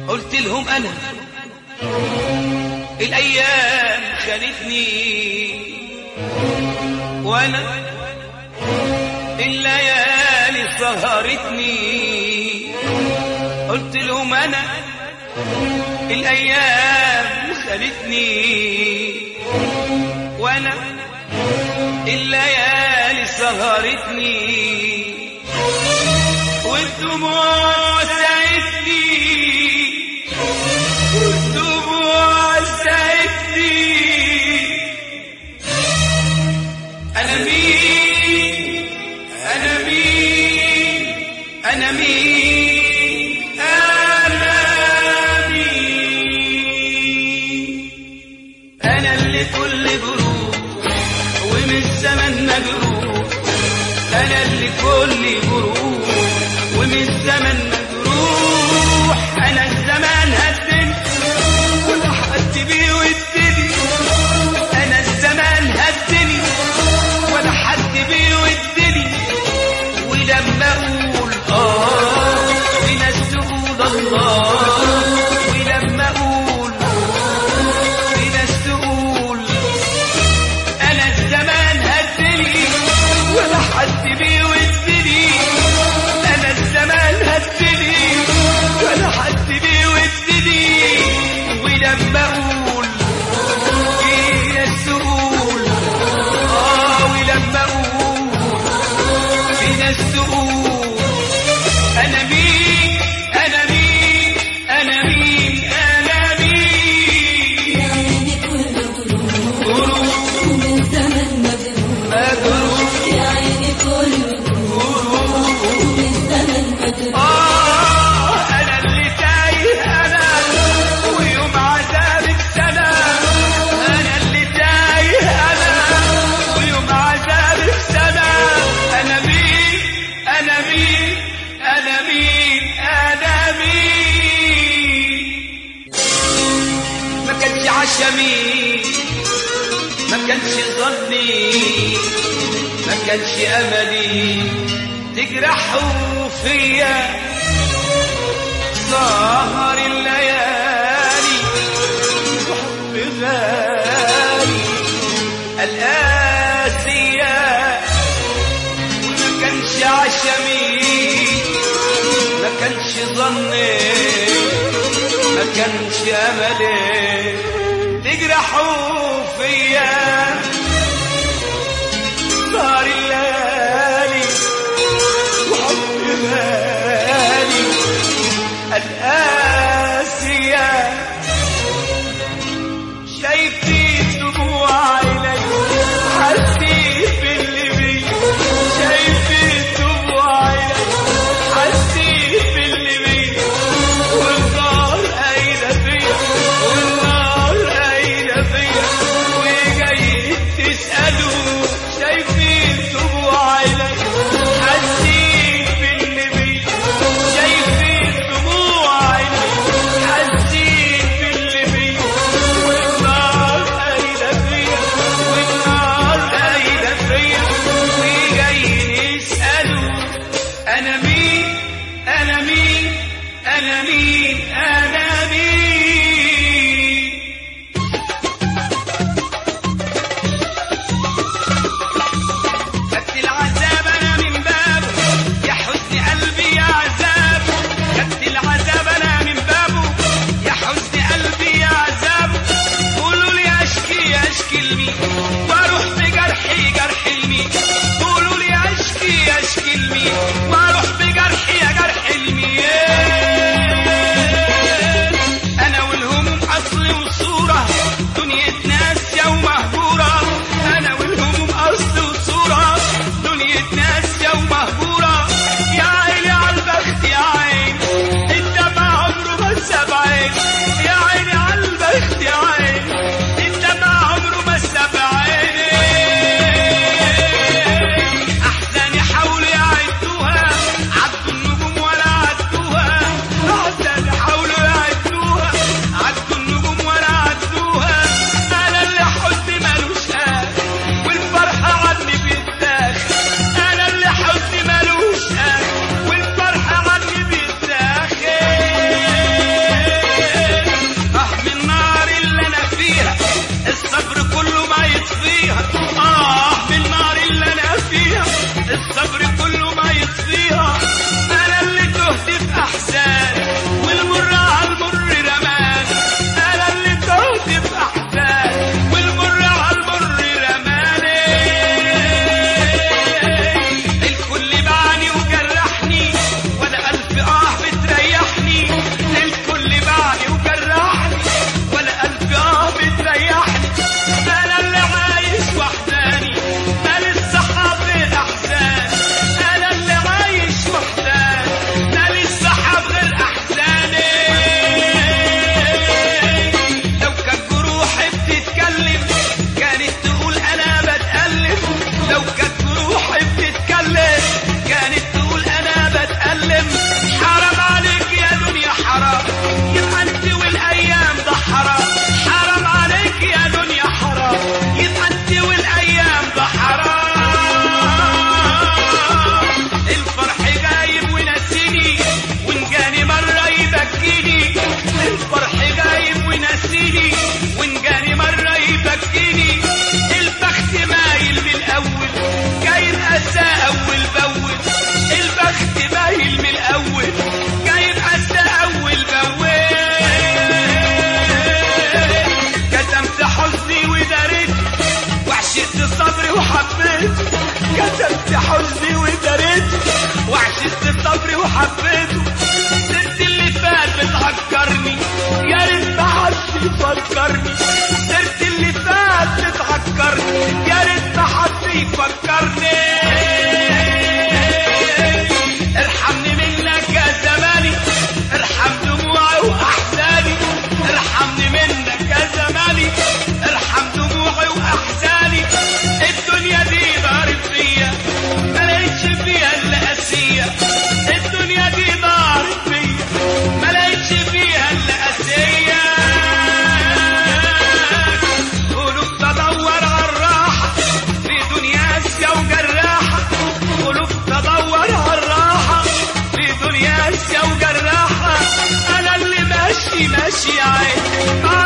قلت لهم انا الايام خانتني وانا الليالي سهرتني قلت لهم انا الايام خانتني وانا الليالي سهرتني والدموع ساعدتني والدموع ساعدتني انا مين انا مين انا مين انا مين انا اللي كل جروح ومن الزمن مجروح انا اللي كل جروح ومن الزمن مجروح انا الزمان هدني ولا حد بيه ودني انا الزمان هدني ولا حد بيه ودني ولما اقول اه في ناس تقول الله ولما اقول في ناس تقول انا الزمان هدني ولا حد بيودني انا الزمان هدني ولا حد بيودني ولما اقول في ناس تقول اه ولما اقول في ناس تقول انا مين انا مين انا مين انا مين يعني كل غروب غروب ومن زمن مجروح مجروح يا عيني كل غروب ومن زمن مجروح آه أنا اللي تايه أنا ويوم عذابك سنة أنا اللي تايه أنا ويوم عذابك سنة أنا مين أنا مين أنا مين أنا مين ما كانش عشمي ما كانش ظني ما كانش أملي تجرحوا فيا سهر الليالي وحب غالي الآسية وما كانش عشمي ما كانش ظني ما كانش أملي تجرحوا فيا سهر الليالي وحب غالي الآسية شايفين دموع عيني حاسين باللي بي شايفين دموع عيني حاسين باللي بي والنار قايلة فيا والنار قايلة فيا وجايين تسألوا شايفين دموع عيني حاسين باللي بي شايفين دموع عيني حاسين باللي بي والنار قايلة فيا والنار قايلة فيا وجايين يسألوا أنا مين أنا مين أنا مين أنا مين خدت العذاب انا من بابه يا حزن قلبي يا عذاب خدت العذاب انا من بابه يا حزن قلبي يا عذاب قولوا لي اشكي اشكي لمين واروح بجرحي جرح لمين قولوا لي اشكي اشكي لمين واروح بجرحي يا جرح لمين انا والهموم اصل وصوره دنيا ناس يوم مهجوره انا والهموم اصل وصوره دنيا ناس يوم مهجوره يا عيني على البخت يا عيني الدمع عمره ما ساب عين يا عيني على البخت يا عيني الدمع عمره ما ساب عيني احزاني حاولوا يعدوها عدوا النجوم ولا عدوها احزاني حاولوا يعدوها عدوا النجوم ولا عدوها انا اللي حزني ملوش اخر والفرحه عني بتداخل انا اللي حزني ملوش اخر والفرحه عني بتداخل الفرح غايب ونسيني وان جاني مرة يبكيني البخت مايل من الأول جايب أسى أول بأول البخت مايل من الأول جايب أسى أول بأول كتمت حزني وداريت وعشت صبري وحبيت كتمت حزني وداريت وعشت صبري وحبيته سرت اللي فات بتعكرني يا ريت ما حد يفكرني سرت اللي فات بتعكرني يا ريت ما حد يفكرني ارحمني منك يا زماني ارحم دموعي واحزاني ارحمني منك يا زماني ارحم دموعي واحزاني الدنيا دي ضارب فيا ما لقيتش فيها الا قاسيه الدنيا دي ضارب فيا ما لقيتش فيها الا قاسيه قلوب تدور على الراحه في دنيا قاسيه وجراحه قلوب تدور على الراحه في دنيا قاسيه وجراحه انا اللي ماشي ماشي عين